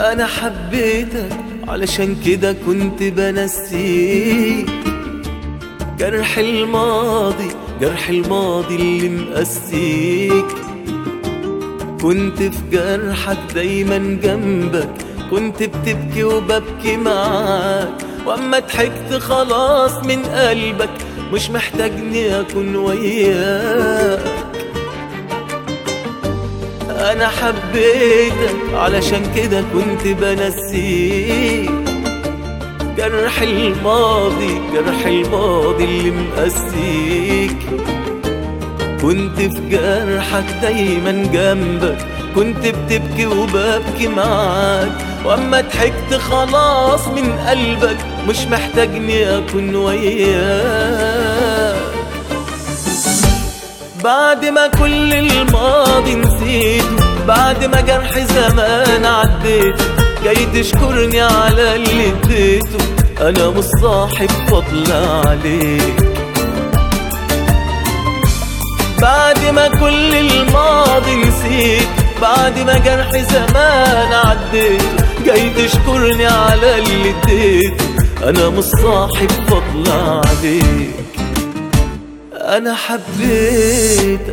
انا حبيتك علشان كده كنت بنسيك جرح الماضي جرح الماضي اللي مقسيك كنت في جرحك دايما جنبك كنت بتبكي وببكي معاك واما ضحكت خلاص من قلبك مش محتاجني اكون وياك انا حبيتك علشان كده كنت بنسيك جرح الماضي جرح الماضي اللي مقسيك كنت في جرحك دايما جنبك كنت بتبكي وببكي معاك واما ضحكت خلاص من قلبك مش محتاجني اكون وياك بعد ما كل الماضي نسيته بعد ما جرح زمان عديته جاي تشكرني على اللي اديته انا مش صاحب فضل عليك بعد ما كل الماضي نسيت بعد ما جرح زمان عديته جاي تشكرني على اللي اديته انا مش صاحب فضل عليك انا حبيتك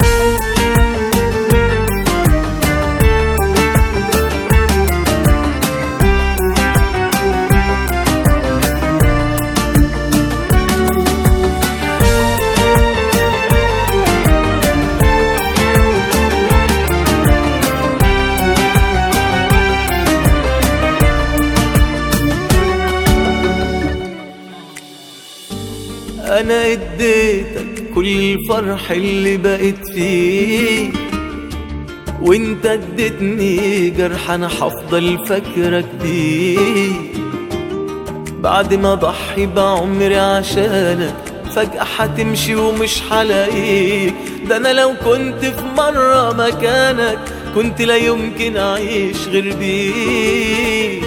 انا اديتك كل الفرح اللي بقيت فيه وانت اديتني جرح انا هفضل فاكرك بيه بعد ما اضحي بعمري عشانك فجأة هتمشي ومش هلاقيك ده انا لو كنت في مرة مكانك كنت لا يمكن اعيش غير بيك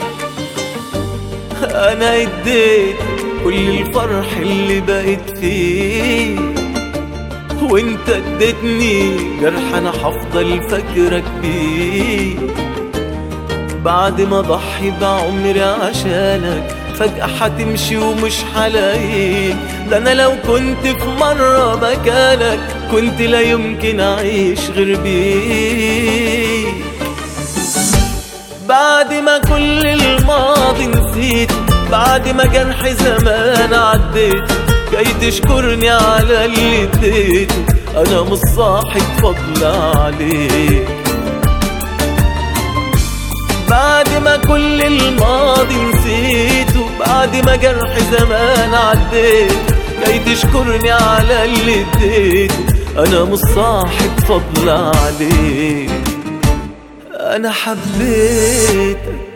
انا اديت كل الفرح اللي بقيت فيه وانت اديتني جرح انا هفضل فاكرك بيه بعد ما اضحي بعمري عشانك فجأة هتمشي ومش هلاقيك ده انا لو كنت في مرة مكانك كنت لا يمكن اعيش غير بيك بعد ما كل الماضي نسيت بعد ما جرح زمان عديت جاي تشكرني على اللي اديته انا مش صاحب فضل عليك بعد ما كل الماضي نسيته بعد ما جرح زمان عديت جاي تشكرني على اللي اديته انا مش صاحب فضل عليك انا حبيتك